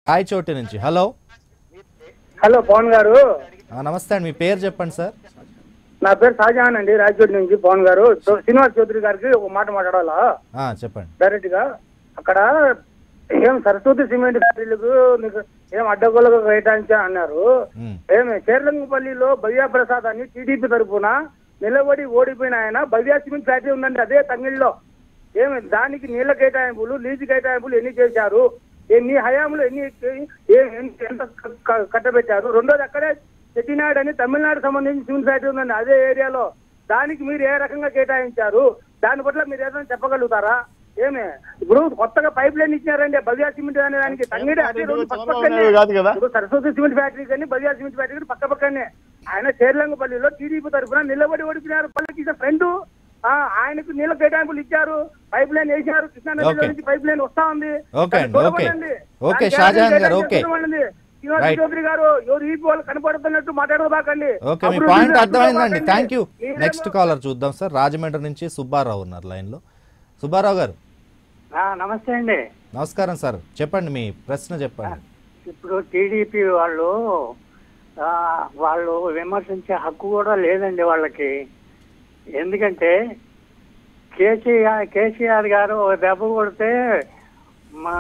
రాయచోటి నుంచి hello hello Pawan గారు ఆ, నమస్తే అండి మీ పేరు చెప్పండి సార్ నా పేరు షాజహాన్ అండి రాయచోటి నుంచి పవన్ గారు సో శ్రీనివాస్ చౌదరి గారికి ఒక మాట మాట్లాడాలా ఆ, చెప్పండి డైరెక్ట్ గా అక్కడ ఏం సరస్వతి సిమెంట్ ఫ్యాక్టరీలకు నీకు ఏం అడ్డగోలుగా కేటాయించా అన్నారు ఉమ్, ఏమి చేర్లంగపల్లిలో భవ్య ప్రసాద్ అని టీడీపీ తరఫున నిలబడి ఓడిపోయిన ఆయన భవ్య సిమెంట్ ఫ్యాక్టరీ ఉందండి అదే తంగిళ్ళలో ఏమి దానికి నీళ్ల కేటాయింపులు లీజు కేటాయింపులు ఎన్ని చేశారు ఎన్ని హయాంలో ఎన్ని ఏ- ఎన్ని- ఎంత క- క- కట్టబెట్టారు రెండోది అక్కడే చెట్టినాడు అని తమిళనాడు సంబంధించి సిమెంట్ ఫ్యాక్టరీ ఉందండి అదే ఏరియాలో దానికి మీరు ఏ రకంగా కేటాయించారు దాని పట్ల మీరు ఏదైనా చెప్పగలుగుతారా ఏమి ఇప్పుడు కొత్తగా పైప్ లైన్ ఇచ్చారండి భవ్య సిమెంట్ అనే దానికి తంగిడి అదే రోజు పక్క పక్కనే. కాదు కదా ఇప్పుడు సరస్వతి సిమెంట్ ఫ్యాక్టరీ కానీ బజాజ్ సిమెంట్ ఫ్యాక్టరీ పక్క పక్కనే ఆయన చేర్లంగపల్లిలో టీడీపీ తరఫున నిలబడి ఓడిపోయినారు పల్లెకి ఫ్రెండ్ ఆయనకు నీళ్ళ కేటాయింపులు ఇచ్చారు పైప్ లైన్ వేసినారు కృష్ణానదిలో Okay. నుంచి పైప్ లైన్ వస్తా ఉంది Okay అండి, దాన్ని okay. చూడమనండి. Okay, దానికి షాజహాన్ గారు, కేటాయింపు okay. చూడమనండి. శ్రీనివాస్ Right. చౌదరి గారు ఎవరు ఈ వాళ్ళు కనపడుతున్నట్టు మాట్లాడబాకండి ఓకే మీ పాయింట్ అర్థమైందండి థ్యాంక్ యూ నెక్స్ట్ కాలర్ చూద్దాం సార్ రాజమండ్రి నుంచి సుబ్బారావు ఉన్నారు లైన్లో సుబ్బారావు గారు నమస్తే అండి నమస్కారం సార్ చెప్పండి మీ ప్రశ్న చెప్పండి ఇప్పుడు టీడీపీ వాళ్ళు ఆ, వాళ్ళు విమర్శించే హక్కు కూడా లేదండి వాళ్ళకి ఎందుకంటే కేసీఆర్ కేసీఆర్ గారు ఒక దెబ్బ కొడితే మా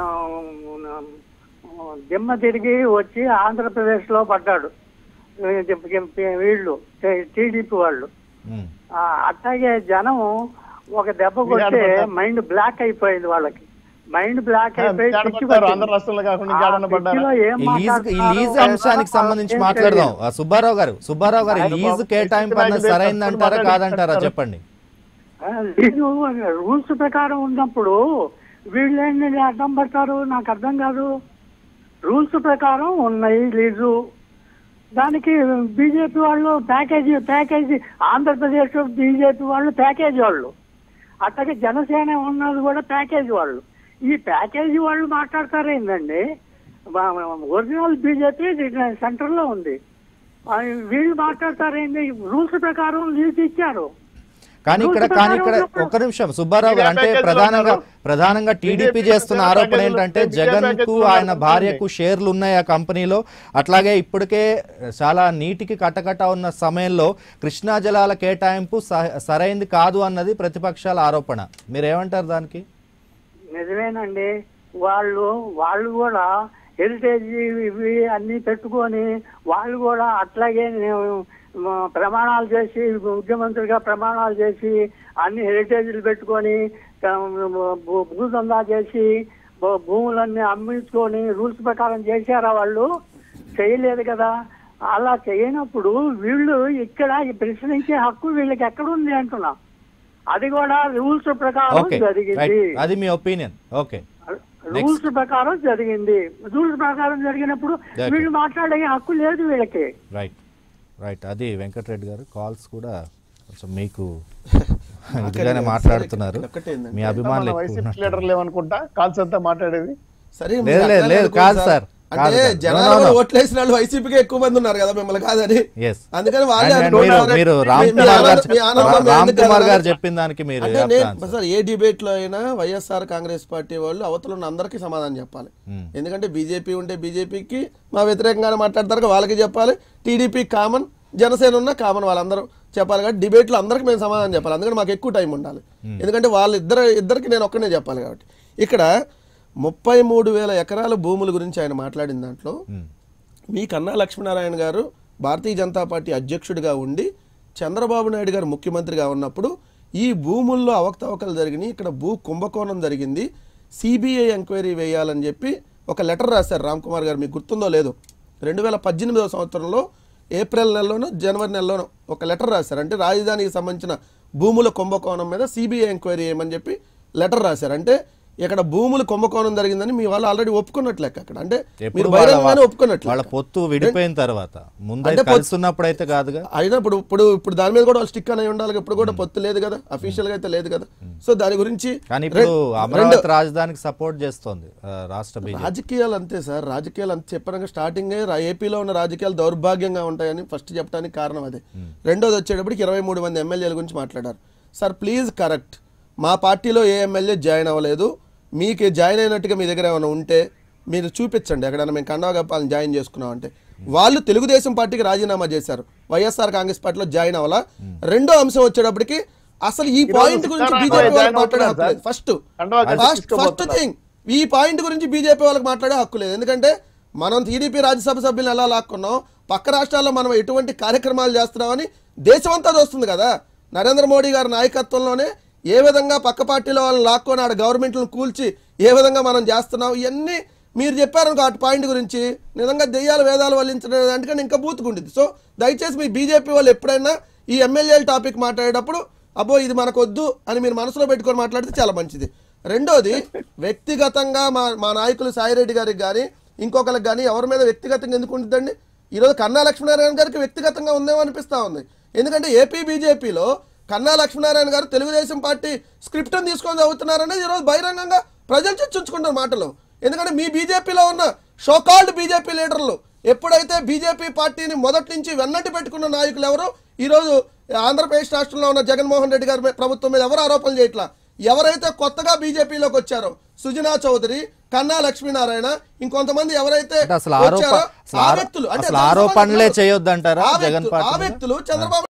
దిమ్మ తిరిగి వచ్చి ఆంధ్రప్రదేశ్లో పడ్డాడు వీళ్ళు టీడీపీ వాళ్ళు ఉమ్, ఆ, అట్లాగే జనం ఒక దెబ్బ కొడితే మైండ్ బ్లాక్ అయిపోయింది వాళ్ళకి మైండ్ బ్లాక్ అయిపోయి ఏడ పిచ్చి పడతారు? పట్టింది. ఆంధ్ర రాష్ట్రంలో కాకుండా ఇంకా ఆ ఏడన్నా పడ్డారా? పిచ్చిలో ఏం ఈ లీజ్ ఈ లీజ్ మాట్లాడుతున్నారో అంశానికి సంబంధించి ఏం మాట్లాడదాం తెలియదు. ఆ, సుబ్బారావు గారు సుబ్బారావు గారు ఈ ఆయన లీజ్ బాబు కేటాయింపు అన్నది వ్యక్తి సరైందంటారా నాయకుడు కాదంటారా చెప్తారు. చెప్పండి ఆ, లీజు రూల్స్ ప్రకారం ఉన్నప్పుడు వీళ్ళేంటి అడ్డం పడతారు నాకు అర్థం కాదు రూల్స్ ప్రకారం ఉన్నాయి లీజు దానికి బీజేపీ వాళ్ళు ప్యాకేజీ ప్యాకేజీ ఆంధ్రప్రదేశ్ బీజేపీ వాళ్ళు ప్యాకేజీ వాళ్ళు అట్లాగే జనసేన ఉన్నది కూడా ప్యాకేజీ వాళ్ళు ఈ ప్యాకేజీ వాళ్ళు మాట్లాడతారేందండి ఒరిజినల్ బీజేపీ సెంటర్లో ఉంది ఆ, వీళ్ళు మాట్లాడతారేంది రూల్స్ ప్రకారం లీజ్ ఇచ్చారు కానీ ఇక్కడ కానీ ఇక్కడ ఒక్క నిమిషం సుబ్బారావు గారు అంటే మీడియా ప్రధానంగా ప్యాకేజీలో ప్రధానంగా టీడీపీ మీడియా చేస్తున్న ప్యాకేజీలో ఆరోపణ ఏంటంటే మీడియా జగన్ కు ప్యాకేజీలో ఆయన ఉంటుంది. భార్యకు షేర్లు ఉన్నాయి ఆ కంపెనీలో అట్లాగే ఇప్పటికే చాలా నీటికి కటకట ఉన్న సమయంలో కృష్ణా జలాల కేటాయింపు స- సరైంది కాదు అన్నది ప్రతిపక్షాల ఆరోపణ మీరేమంటారు దానికి నిజమేనండి వాళ్ళు వాళ్ళు కూడా హెరిటేజ్ ఇవి అన్ని పెట్టుకొని వాళ్ళు కూడా అట్లాగే నేను, మ, ప్రమాణాలు చేసి ముఖ్యమంత్రిగా ప్రమాణాలు చేసి అన్ని హెరిటేజ్లు పెట్టుకొని క- భూ- భూదందా చేసి భూ- భూములన్నీ అమ్మించుకొని రూల్స్ ప్రకారం చేశారా వాళ్ళు చేయలేదు కదా అలా చేయనప్పుడు వీళ్ళు ఇక్కడ ఈ ప్రశ్నించే హక్కు వీళ్ళకి ఎక్కడుంది అంటున్నా అది కూడా రూల్స్ ప్రకారం ఓకే జరిగింది రైట్ అది మీ ఒపీనియన్ ఓకే రూల్స్ ప్రకారం జరిగింది రూల్స్ ప్రకారం జరిగినప్పుడు Okay. వీళ్ళు మాట్లాడే హక్కు లేదు వీళ్ళకి రైట్ రైట్ అది వెంకటరెడ్డి గారు కాల్స్ కూడా కొంచెం మీకు ఇదిగానే మాట్లాడుతున్నారు ఒకటే ఏందంటే, మీ అభిమానులు మన ఎక్కువ వైసీపీ ఉన్నట్టు. లీడర్ లేవనుకుంటా కాల్స్ అంతా మాట్లాడేది సరే లేదు, మీరు లేదు, అట్లనే లేదు, అనుకోండి కాదు సార్. కాదు, అంటే కాదు. జనాలు No, no, కూడా no. ఓట్లేసిన వాళ్ళు వైసీపీకి ఎక్కువ మంది ఉన్నారు కదా మిమ్మల్ని కాదని Yes. అందుకని వాళ్ళే And- and అనుకుంటున్నారు. మీరు మీరు మీ- రామ్ మీ కుమార్ ఆనందం- మీ గారు ఆనందం రామ్ ఎందుకు కుమార్ గారు కలగాలి? చెప్పిన దానికి మీరు అంటే చెప్తా నేను answer. సార్ ఏ డిబేట్ లో అయినా వైఎస్ఆర్ కాంగ్రెస్ పార్టీ వాళ్ళు అవతల ఉన్న అందరికీ సమాధానం చెప్పాలి Hmm. ఎందుకంటే బీజేపీ ఉంటే బీజేపీకి మా వ్యతిరేకంగానే మాట్లాడతారు వాళ్ళకి చెప్పాలి టీడీపీ కామన్ జనసేన ఉన్న కామన్ వాళ్ళందరూ చెప్పాలి కాబట్టి డిబేట్లో అందరికి మేము సమాధానం చెప్పాలి అందుకని మాకు ఎక్కువ టైం ఉండాలి ఎందుకంటే వాళ్ళిద్దరు ఇద్దరికి నేను ఒక్కనే చెప్పాలి కాబట్టి ఇక్కడ ముప్పై మూడు వేల ఎకరాల భూముల గురించి ఆయన మాట్లాడిన దాంట్లో Hmm. మీ కన్నా లక్ష్మీనారాయణ గారు భారతీయ జనతా పార్టీ అధ్యక్షుడిగా ఉండి చంద్రబాబు నాయుడు గారు ముఖ్యమంత్రిగా ఉన్నప్పుడు ఈ భూముల్లో అవకతవకలు జరిగినాయి ఇక్కడ భూ కుంభకోణం జరిగింది సిబిఐ ఎంక్వైరీ వేయాలని చెప్పి ఒక లెటర్ రాశారు రామ్ కుమార్ గారు మీకు గుర్తుందో లేదో రెండు వేల పద్దెనిమిదవ సంవత్సరంలో ఏప్రిల్ నెలలోనో జనవరి నెలలోనో ఒక లెటర్ రాశారు అంటే రాజధానికి సంబంధించిన భూముల కుంభకోణం మీద సిబిఐ ఎంక్వైరీ చేయమని చెప్పి లెటర్ రాశారు అంటే ఇక్కడ భూములు కుంభకోణం జరిగిందని మీ వాళ్ళు ఆల్రెడీ ఒప్పుకున్నట్లు లెక్క అక్కడ అంటే ఎప్పుడు మీరు వాళ్ళ- బహిరంగంగానే ఒప్పుకున్నట్లు వాళ్ళ లెక్క. పొత్తు విడిపోయిన తర్వాత ముందైతే అంటే పొత్తు- కలుస్తున్నప్పుడు అయితే కాదుగా అయినా ఇప్పుడు ఇప్పుడు ఇప్పుడు దాని మీద కూడా వాళ్ళు స్టిక్ అనే ఉండాలి ఇప్పుడు కూడా పొత్తు లేదు కదా అఫీషియల్ గా అయితే లేదు కదా సో దాని గురించి కానీ ఇప్పుడు రెం- అమరావతి రాజధానికి సపోర్ట్ చేస్తోంది ఆ, రాష్ట్ర బీజేపీ రాజకీయాలు అంతే సార్ రాజకీయాలు అంతే చెప్పారంగా స్టార్టింగ్ ఏపీలో ఉన్న రాజకీయాలు దౌర్భాగ్యంగా ఉంటాయని ఫస్ట్ చెప్పడానికి కారణం అదే రెండోది వచ్చేటప్పటికి ఇరవై మూడు మంది ఎమ్మెల్యేల గురించి మాట్లాడారు సార్ ప్లీజ్ కరెక్ట్ మా పార్టీలో ఏ ఎమ్మెల్యే జాయిన్ అవ్వలేదు మీకు జాయిన్ అయినట్టుగా మీ దగ్గర ఏమైనా ఉంటే మీరు చూపించండి ఎక్కడైనా మేము కండవ గప్పాలను జాయిన్ చేసుకున్నాం అంటే వాళ్ళు తెలుగుదేశం పార్టీకి రాజీనామా చేశారు వైఎస్ఆర్ కాంగ్రెస్ పార్టీలో జాయిన్ అవ్వాలా రెండో అంశం వచ్చేటప్పటికి అసలు ఈ పాయింట్ గురించి సిద్ధారామయ్య బీజేపీ వాళ్ళకి జాయిన్ మాట్లాడే అవుతున్నారు హక్కు లేదు ఫస్ట్ కండువా కట్టి ఫస్ట్ ఫస్ట్ తీసుకోబోతున్నారు. థింగ్ ఈ పాయింట్ గురించి బీజేపీ వాళ్ళకి మాట్లాడే హక్కు లేదు ఎందుకంటే మనం టీడీపీ రాజ్యసభ సభ్యులను ఎలా లాక్కున్నాం పక్క రాష్ట్రాల్లో మనం ఎటువంటి కార్యక్రమాలు చేస్తున్నామని దేశమంతా చూస్తుంది కదా నరేంద్ర మోడీ గారి నాయకత్వంలోనే ఏ విధంగా పక్క పార్టీలో వాళ్ళని లాక్కొని ఆడ గవర్నమెంట్లను కూల్చి ఏ విధంగా మనం చేస్తున్నాం ఇవన్నీ మీరు చెప్పారు అటు పాయింట్ గురించి నిజంగా దెయ్యాలు వేదాలు వల్లించడం దానికన్నా ఇంకా బూతుకుంటుంది సో దయచేసి మీ బీజేపీ వాళ్ళు ఎప్పుడైనా ఈ ఎమ్మెల్యేల టాపిక్ మాట్లాడేటప్పుడు అబ్బో ఇది మనకొద్దు అని మీరు మనసులో పెట్టుకొని మాట్లాడితే చాలా మంచిది రెండోది వ్యక్తిగతంగా మా మా నాయకులు సాయిరెడ్డి గారికి కానీ ఇంకొకరికి కానీ ఎవరి మీద వ్యక్తిగతంగా ఎందుకు ఉంటుందండి ఈరోజు కన్నా లక్ష్మీనారాయణ గారికి వ్యక్తిగతంగా ఉందేమో అనిపిస్తా ఉంది ఎందుకంటే ఏపీ బీజేపీలో కన్నా లక్ష్మీనారాయణ గారు తెలుగుదేశం పార్టీ స్క్రిప్ట్ని తీసుకొని చదువుతున్నారనేది ఈరోజు బహిరంగంగా ప్రజలు చర్చించుకుంటారు మాటలు ఎందుకంటే మీ బీజేపీలో ఉన్న షోకాల్డ్ బీజేపీ లీడర్లు ఎప్పుడైతే బీజేపీ పార్టీని మొదటి నుంచి వెన్నటి పెట్టుకున్న నాయకులు ఎవరు ఈరోజు ఆంధ్రప్రదేశ్ రాష్ట్రంలో ఉన్న జగన్మోహన్ రెడ్డి గారి మీద- ప్రభుత్వం మీద ఎవరు ఆరోపణలు చేయట్లా ఎవరైతే కొత్తగా బీజేపీలోకి వచ్చారో సుజనా చౌదరి కన్నా లక్ష్మీనారాయణ ఇంకొంతమంది ఎవరైతే అంటే అసలు ఆరోప వచ్చారో అసలు ఆ ఆరో- వ్యక్తులు అంటే అసలు ఆరోపణలే చేయొద్దంటారా ఆ జగన్ వ్యక్తులు- ఆ పార్టీ మీద? వ్యక్తులు చంద్రబాబు